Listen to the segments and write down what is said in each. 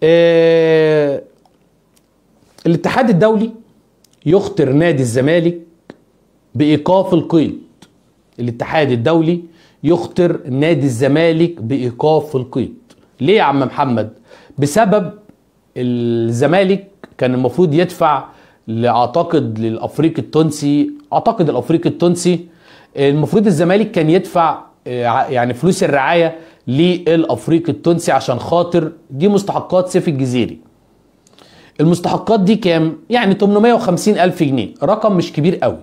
آه الاتحاد الدولي يخطر نادي الزمالك بايقاف القيد الاتحاد الدولي يخطر نادي الزمالك بايقاف القيد ليه يا عم محمد بسبب الزمالك كان المفروض يدفع اعتقد للافريقي التونسي اعتقد الافريقي التونسي المفروض الزمالك كان يدفع يعني فلوس الرعايه للافريقي التونسي عشان خاطر دي مستحقات سيف الجزيري المستحقات دي كام يعني 850 الف جنيه رقم مش كبير قوي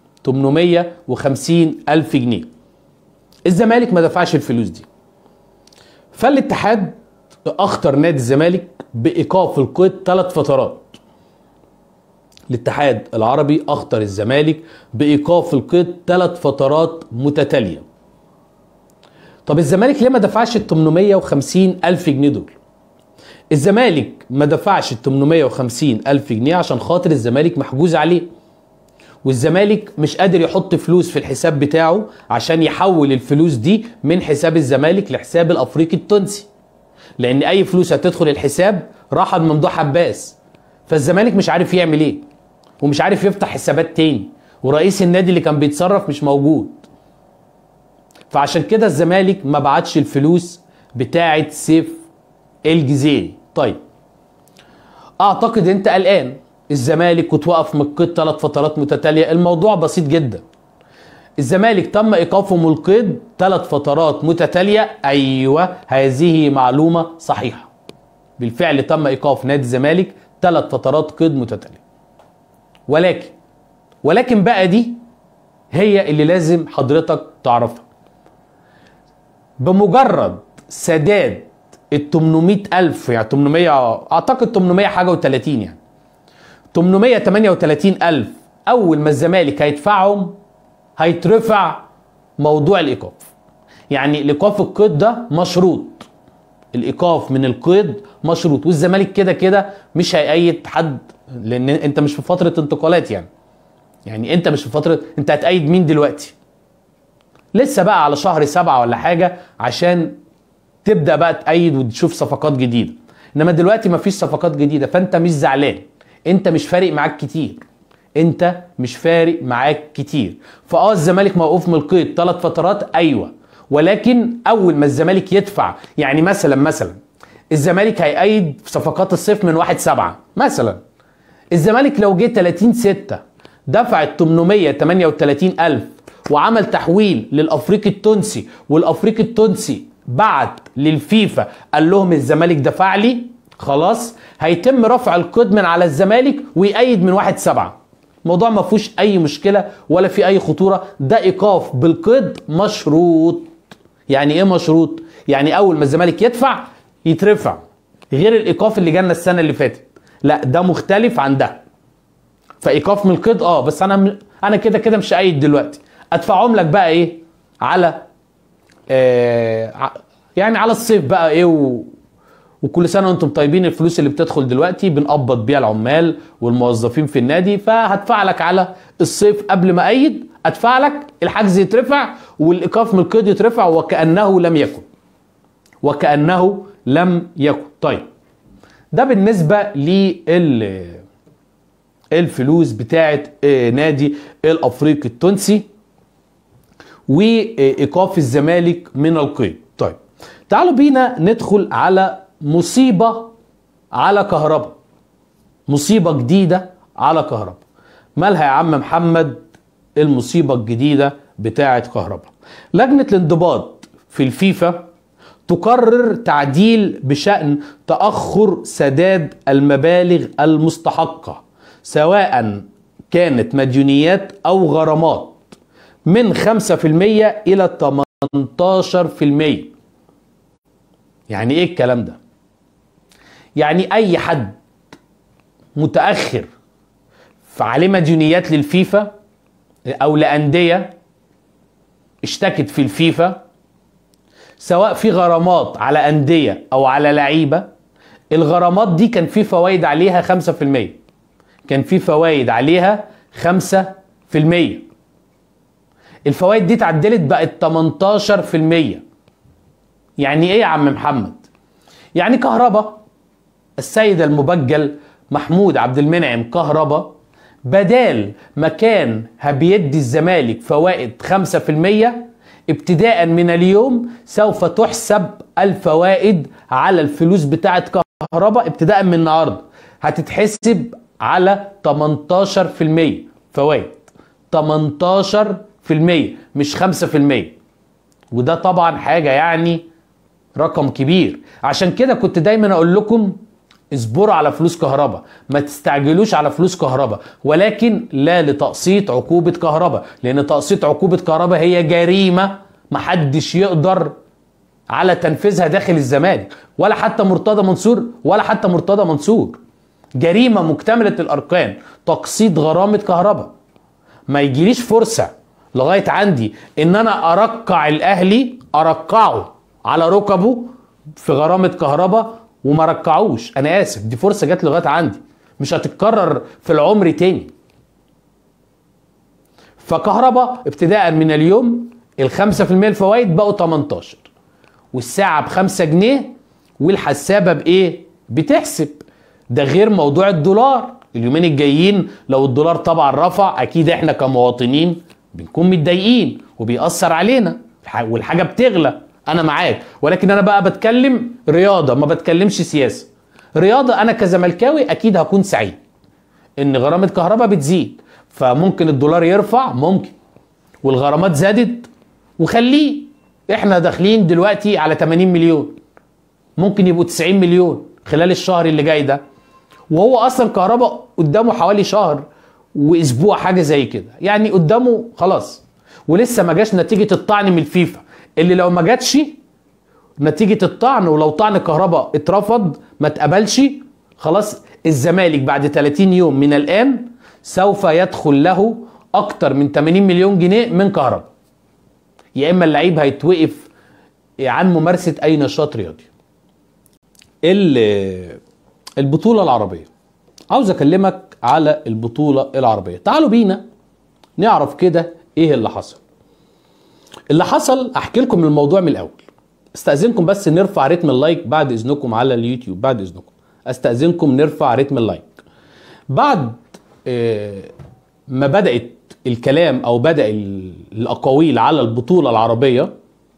850 الف جنيه الزمالك ما دفعش الفلوس دي فالاتحاد اخطر نادي الزمالك بايقاف القيد ثلاث فترات الاتحاد العربي اخطر الزمالك بايقاف القيد ثلاث فترات متتاليه طب الزمالك ليه ما دفعش ال 850 الف جنيه دول الزمالك ما دفعش ال 850 الف جنيه عشان خاطر الزمالك محجوز عليه والزمالك مش قادر يحط فلوس في الحساب بتاعه عشان يحول الفلوس دي من حساب الزمالك لحساب الافريقي التونسي لان اي فلوس هتدخل الحساب راحت ممدوح عباس فالزمالك مش عارف يعمل ايه ومش عارف يفتح حسابات تاني ورئيس النادي اللي كان بيتصرف مش موجود فعشان كده الزمالك ما بعتش الفلوس بتاعه سيف الجزيري طيب اعتقد انت قلقان الزمالك وتوقف من القيد ثلاث فترات متتاليه الموضوع بسيط جدا الزمالك تم ايقافه من القيد ثلاث فترات متتاليه ايوه هذه معلومه صحيحه بالفعل تم ايقاف نادي الزمالك ثلاث فترات قيد متتاليه ولكن ولكن بقى دي هي اللي لازم حضرتك تعرفها بمجرد سداد ال 800 ألف يعني 800 أعتقد 800 حاجة و30 يعني 838 ألف أول ما الزمالك هيدفعهم هيترفع موضوع الإيقاف يعني الإيقاف القيد ده مشروط الإيقاف من القيد مشروط والزمالك كده كده مش هيأيد حد لأن أنت مش في فترة انتقالات يعني يعني أنت مش في فترة أنت هتأيد مين دلوقتي لسه بقى على شهر سبعة ولا حاجة عشان تبدا بقى تأيد وتشوف صفقات جديده انما دلوقتي مفيش صفقات جديده فانت مش زعلان انت مش فارق معاك كتير انت مش فارق معاك كتير فاه الزمالك موقوف من القيد ثلاث فترات ايوه ولكن اول ما الزمالك يدفع يعني مثلا مثلا الزمالك هيأيد في صفقات الصيف من 1 7 مثلا الزمالك لو جه 30 6 دفع 838 ألف وعمل تحويل للأفريقي التونسي والأفريقي التونسي بعت للفيفا قال لهم الزمالك دفع لي خلاص هيتم رفع القيد من على الزمالك ويأيد من واحد سبعة الموضوع ما فيهوش اي مشكله ولا في اي خطوره ده ايقاف بالقيد مشروط يعني ايه مشروط يعني اول ما الزمالك يدفع يترفع غير الايقاف اللي جالنا السنه اللي فاتت لا ده مختلف عن ده فايقاف من القيد اه بس انا انا كده كده مش قايد دلوقتي ادفعهم لك بقى ايه على آه يعني على الصيف بقى ايه و... وكل سنه وانتم طيبين الفلوس اللي بتدخل دلوقتي بنقبض بيها العمال والموظفين في النادي فهدفع لك على الصيف قبل ما ايد ادفع لك الحجز يترفع والايقاف من القيد يترفع وكانه لم يكن وكانه لم يكن طيب ده بالنسبه لل الفلوس بتاعه نادي الافريقي التونسي وايقاف الزمالك من القيد طيب تعالوا بينا ندخل على مصيبه على كهرباء مصيبه جديده على كهرباء مالها يا عم محمد المصيبه الجديده بتاعه كهرباء لجنه الانضباط في الفيفا تقرر تعديل بشان تاخر سداد المبالغ المستحقه سواء كانت مديونيات او غرامات من 5% الى 18% يعني ايه الكلام ده يعني اي حد متاخر فعليه مديونيات للفيفا او لانديه اشتكت في الفيفا سواء في غرامات على انديه او على لعيبه الغرامات دي كان في فوائد عليها 5% كان في فوائد عليها 5% الفوائد دي اتعدلت بقت 18% يعني ايه يا عم محمد يعني كهرباء السيد المبجل محمود عبد المنعم كهربا بدال ما كان بيدي الزمالك فوائد 5% ابتداء من اليوم سوف تحسب الفوائد على الفلوس بتاعت كهربا ابتداء من النهارده هتتحسب على 18% فوائد 18% مش 5% وده طبعا حاجه يعني رقم كبير عشان كده كنت دايما اقول لكم اصبروا على فلوس كهرباء ما تستعجلوش على فلوس كهرباء ولكن لا لتقسيط عقوبة كهرباء لان تقسيط عقوبة كهرباء هي جريمة محدش يقدر على تنفيذها داخل الزمالك ولا حتى مرتضى منصور ولا حتى مرتضى منصور جريمة مكتملة الاركان تقسيط غرامة كهرباء ما يجيليش فرصة لغاية عندي ان انا ارقع الاهلي ارقعه على ركبه في غرامة كهرباء وما ركعوش انا اسف دي فرصة جت لغاية عندي مش هتتكرر في العمر تاني فكهرباء ابتداء من اليوم ال 5% الفوائد بقوا 18 والساعة ب 5 جنيه والحسابة بايه؟ بتحسب ده غير موضوع الدولار اليومين الجايين لو الدولار طبعا رفع اكيد احنا كمواطنين بنكون متضايقين وبيأثر علينا والحاجة بتغلى انا معاك ولكن انا بقى بتكلم رياضة ما بتكلمش سياسة رياضة انا كزملكاوي اكيد هكون سعيد ان غرامة كهرباء بتزيد فممكن الدولار يرفع ممكن والغرامات زادت وخليه احنا داخلين دلوقتي على 80 مليون ممكن يبقوا 90 مليون خلال الشهر اللي جاي ده وهو اصلا كهرباء قدامه حوالي شهر واسبوع حاجه زي كده يعني قدامه خلاص ولسه ما جاش نتيجه الطعن من الفيفا اللي لو ما جاتش نتيجه الطعن ولو طعن كهرباء اترفض ما اتقبلش خلاص الزمالك بعد 30 يوم من الان سوف يدخل له اكتر من 80 مليون جنيه من كهرباء يا اما اللعيب هيتوقف عن ممارسه اي نشاط رياضي البطوله العربيه عاوز اكلمك على البطوله العربيه تعالوا بينا نعرف كده ايه اللي حصل اللي حصل احكي لكم الموضوع من الاول استاذنكم بس نرفع رتم اللايك بعد اذنكم على اليوتيوب بعد اذنكم استاذنكم نرفع رتم اللايك بعد ما بدات الكلام او بدا الاقاويل على البطوله العربيه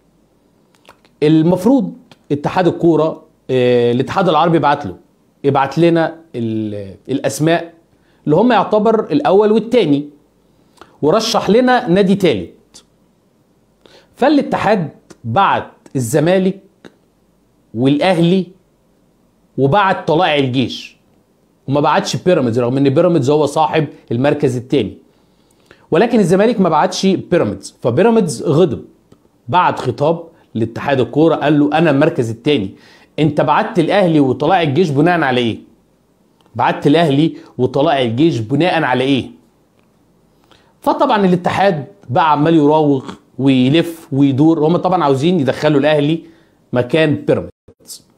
المفروض اتحاد الكوره الاتحاد العربي بعت له ابعت لنا الاسماء اللي هم يعتبر الاول والثاني ورشح لنا نادي ثالث فالاتحاد بعت الزمالك والاهلي وبعت طلائع الجيش وما بعتش بيراميدز رغم ان بيراميدز هو صاحب المركز الثاني ولكن الزمالك ما بعتش بيراميدز فبيراميدز غضب بعت خطاب لاتحاد الكوره قال له انا المركز الثاني انت بعت الاهلي وطلائع الجيش بناء على ايه بعت الاهلي وطلائع الجيش بناء على ايه فطبعا الاتحاد بقى عمال يراوغ ويلف ويدور هم طبعا عاوزين يدخلوا الاهلي مكان بيراميدز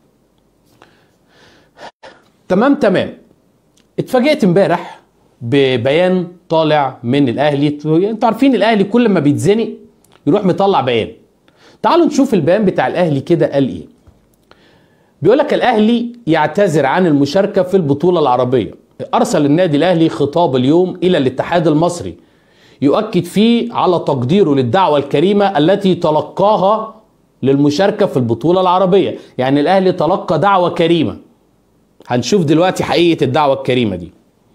تمام تمام اتفاجئت امبارح ببيان طالع من الاهلي انتوا عارفين الاهلي كل ما بيتزنق يروح مطلع بيان تعالوا نشوف البيان بتاع الاهلي كده قال ايه بيقول لك الاهلي يعتذر عن المشاركه في البطوله العربيه ارسل النادي الاهلي خطاب اليوم الى الاتحاد المصري يؤكد فيه على تقديره للدعوه الكريمه التي تلقاها للمشاركه في البطوله العربيه يعني الاهلي تلقى دعوه كريمه هنشوف دلوقتي حقيقه الدعوه الكريمه دي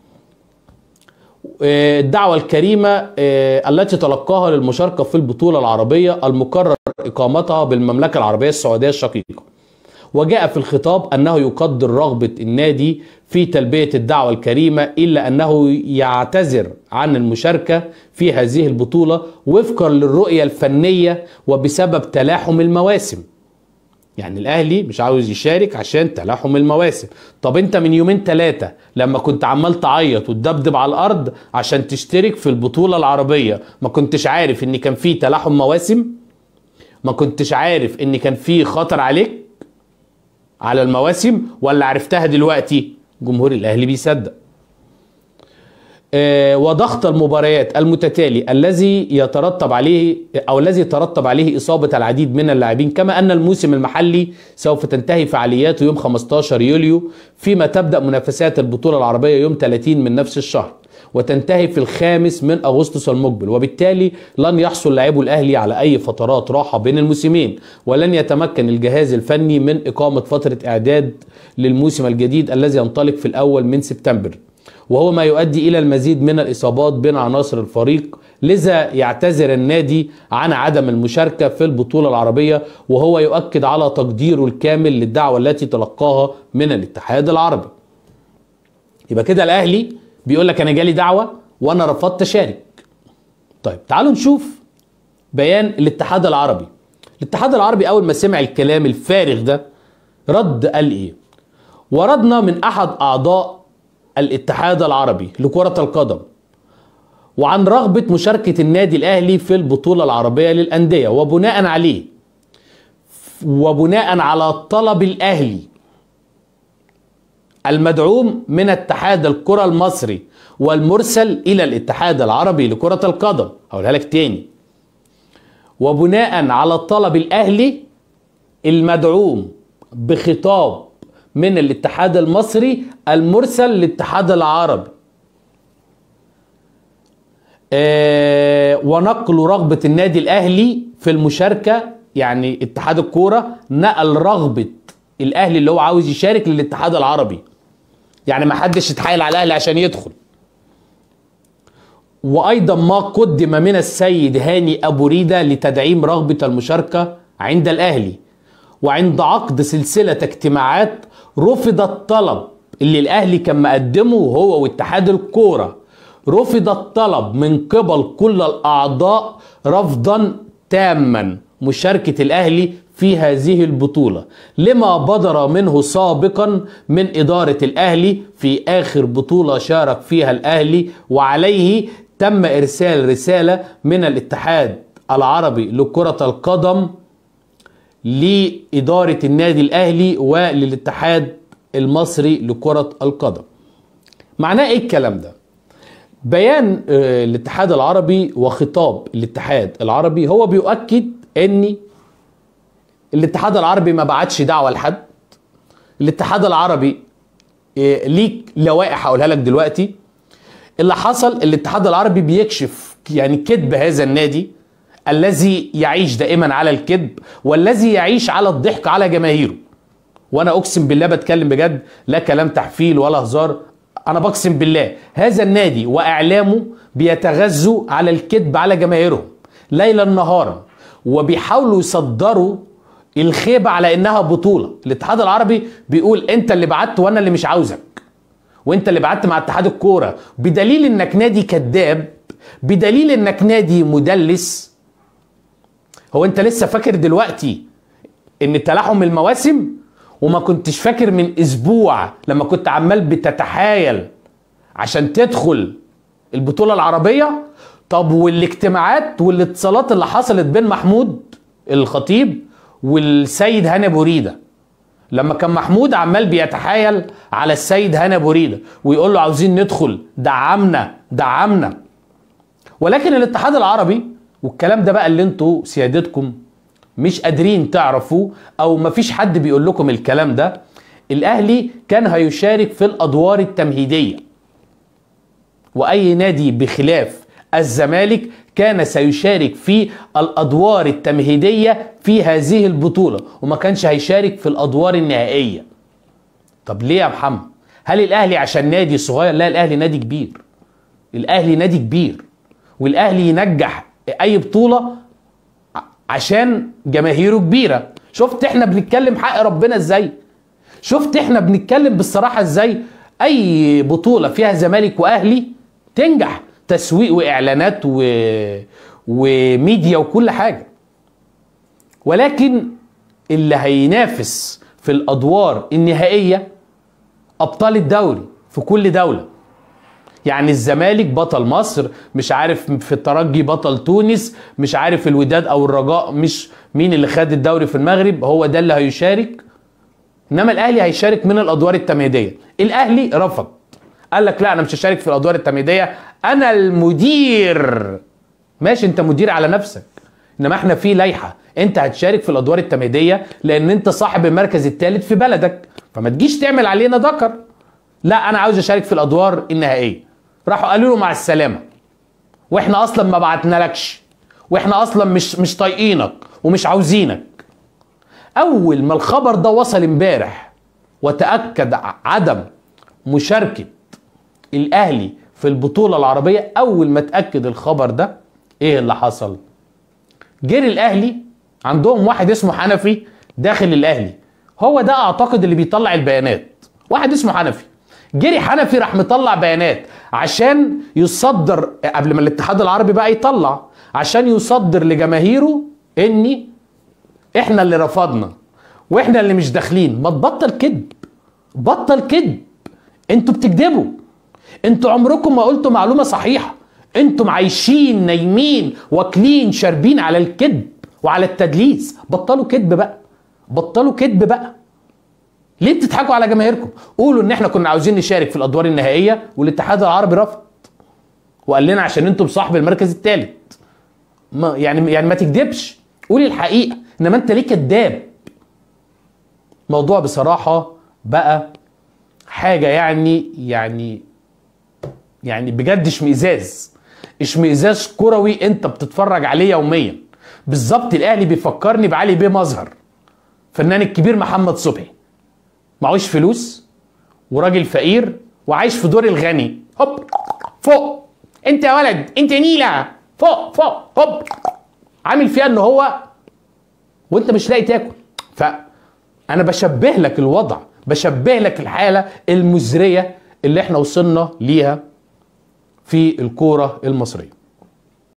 الدعوة الكريمة التي تلقاها للمشاركة في البطولة العربية المقرر إقامتها بالمملكة العربية السعودية الشقيقة وجاء في الخطاب أنه يقدر رغبة النادي في تلبية الدعوة الكريمة إلا أنه يعتذر عن المشاركة في هذه البطولة وفقا للرؤية الفنية وبسبب تلاحم المواسم يعني الاهلي مش عاوز يشارك عشان تلاحم المواسم طب انت من يومين ثلاثة لما كنت عمال تعيط وتدبدب على الارض عشان تشترك في البطولة العربية ما كنتش عارف ان كان في تلاحم مواسم ما كنتش عارف ان كان في خطر عليك على المواسم ولا عرفتها دلوقتي جمهور الاهلي بيصدق آه، وضغط المباريات المتتالي الذي يترتب عليه او الذي يترتب عليه اصابه العديد من اللاعبين كما ان الموسم المحلي سوف تنتهي فعالياته يوم 15 يوليو فيما تبدا منافسات البطوله العربيه يوم 30 من نفس الشهر وتنتهي في الخامس من اغسطس المقبل وبالتالي لن يحصل لاعبو الاهلي على اي فترات راحه بين الموسمين ولن يتمكن الجهاز الفني من اقامه فتره اعداد للموسم الجديد الذي ينطلق في الاول من سبتمبر وهو ما يؤدي الى المزيد من الاصابات بين عناصر الفريق لذا يعتذر النادي عن عدم المشاركه في البطوله العربيه وهو يؤكد على تقديره الكامل للدعوه التي تلقاها من الاتحاد العربي يبقى كده الاهلي بيقول لك انا جالي دعوه وانا رفضت اشارك طيب تعالوا نشوف بيان الاتحاد العربي الاتحاد العربي اول ما سمع الكلام الفارغ ده رد قال ايه وردنا من احد اعضاء الاتحاد العربي لكرة القدم وعن رغبة مشاركة النادي الأهلي في البطولة العربية للأندية وبناء عليه وبناء على طلب الأهلي المدعوم من اتحاد الكرة المصري والمرسل إلى الاتحاد العربي لكرة القدم هقولها لك تاني وبناء على الطلب الأهلي المدعوم بخطاب من الاتحاد المصري المرسل للاتحاد العربي آه ونقل رغبة النادي الأهلي في المشاركة يعني اتحاد الكورة نقل رغبة الأهلي اللي هو عاوز يشارك للاتحاد العربي يعني ما حدش يتحايل على الأهلي عشان يدخل وأيضا ما قدم من السيد هاني أبو ريدة لتدعيم رغبة المشاركة عند الأهلي وعند عقد سلسلة اجتماعات رفض الطلب اللي الاهلي كان مقدمه هو واتحاد الكوره رفض الطلب من قبل كل الاعضاء رفضا تاما مشاركه الاهلي في هذه البطوله لما بدر منه سابقا من اداره الاهلي في اخر بطوله شارك فيها الاهلي وعليه تم ارسال رساله من الاتحاد العربي لكره القدم لإدارة النادي الأهلي وللاتحاد المصري لكرة القدم معناه إيه الكلام ده؟ بيان آه، الاتحاد العربي وخطاب الاتحاد العربي هو بيؤكد ان الاتحاد العربي ما بعتش دعوه لحد الاتحاد العربي آه، ليك لوائح هقولها لك دلوقتي اللي حصل الاتحاد العربي بيكشف يعني كذب هذا النادي الذي يعيش دائما على الكذب والذي يعيش على الضحك على جماهيره وانا اقسم بالله بتكلم بجد لا كلام تحفيل ولا هزار انا بقسم بالله هذا النادي واعلامه بيتغذوا على الكذب على جماهيرهم ليلا نهارا وبيحاولوا يصدروا الخيبه على انها بطوله الاتحاد العربي بيقول انت اللي بعت وانا اللي مش عاوزك وانت اللي بعت مع اتحاد الكوره بدليل انك نادي كذاب بدليل انك نادي مدلس هو انت لسه فاكر دلوقتي ان تلاحم المواسم وما كنتش فاكر من اسبوع لما كنت عمال بتتحايل عشان تدخل البطولة العربية طب والاجتماعات والاتصالات اللي حصلت بين محمود الخطيب والسيد هاني بوريده لما كان محمود عمال بيتحايل على السيد هاني بوريده ويقول له عاوزين ندخل دعمنا دعمنا ولكن الاتحاد العربي والكلام ده بقى اللي انتوا سيادتكم مش قادرين تعرفوا او مفيش حد بيقول لكم الكلام ده الاهلي كان هيشارك في الادوار التمهيديه واي نادي بخلاف الزمالك كان سيشارك في الادوار التمهيديه في هذه البطوله وما كانش هيشارك في الادوار النهائيه طب ليه يا محمد هل الاهلي عشان نادي صغير لا الاهلي نادي كبير الاهلي نادي كبير والاهلي ينجح اي بطوله عشان جماهيره كبيره شفت احنا بنتكلم حق ربنا ازاي شفت احنا بنتكلم بالصراحه ازاي اي بطوله فيها زمالك واهلي تنجح تسويق واعلانات و... وميديا وكل حاجه ولكن اللي هينافس في الادوار النهائيه ابطال الدوري في كل دوله يعني الزمالك بطل مصر مش عارف في الترجي بطل تونس مش عارف الوداد او الرجاء مش مين اللي خد الدوري في المغرب هو ده اللي هيشارك انما الاهلي هيشارك من الادوار التمهيديه الاهلي رفض قال لك لا انا مش هشارك في الادوار التمهيديه انا المدير ماشي انت مدير على نفسك انما احنا في لائحه انت هتشارك في الادوار التمهيديه لان انت صاحب المركز الثالث في بلدك فما تجيش تعمل علينا ذكر لا انا عاوز اشارك في الادوار النهائيه راحوا قالوا له مع السلامه واحنا اصلا ما بعتنالكش واحنا اصلا مش مش طايقينك ومش عاوزينك اول ما الخبر ده وصل امبارح وتاكد عدم مشاركه الاهلي في البطوله العربيه اول ما تاكد الخبر ده ايه اللي حصل جري الاهلي عندهم واحد اسمه حنفي داخل الاهلي هو ده اعتقد اللي بيطلع البيانات واحد اسمه حنفي جري حنفي راح مطلع بيانات عشان يصدر قبل ما الاتحاد العربي بقى يطلع عشان يصدر لجماهيره اني احنا اللي رفضنا واحنا اللي مش داخلين ما تبطل كذب بطل كذب انتوا بتكذبوا انتوا عمركم ما قلتوا معلومه صحيحه انتم عايشين نايمين واكلين شاربين على الكذب وعلى التدليس بطلوا كذب بقى بطلوا كذب بقى ليه بتضحكوا على جماهيركم قولوا ان احنا كنا عاوزين نشارك في الادوار النهائيه والاتحاد العربي رفض وقال لنا عشان انتم صاحب المركز الثالث ما يعني يعني ما تكذبش قولي الحقيقه انما انت ليه كذاب موضوع بصراحه بقى حاجه يعني يعني يعني بجد اشمئزاز اشمئزاز كروي انت بتتفرج عليه يوميا بالظبط الاهلي بيفكرني بعلي بيه مظهر فنان الكبير محمد صبحي معهوش فلوس وراجل فقير وعايش في دور الغني هوب فوق انت يا ولد انت نيله فوق فوق هوب عامل فيها ان هو وانت مش لاقي تاكل فانا بشبه لك الوضع بشبه لك الحاله المزريه اللي احنا وصلنا ليها في الكوره المصريه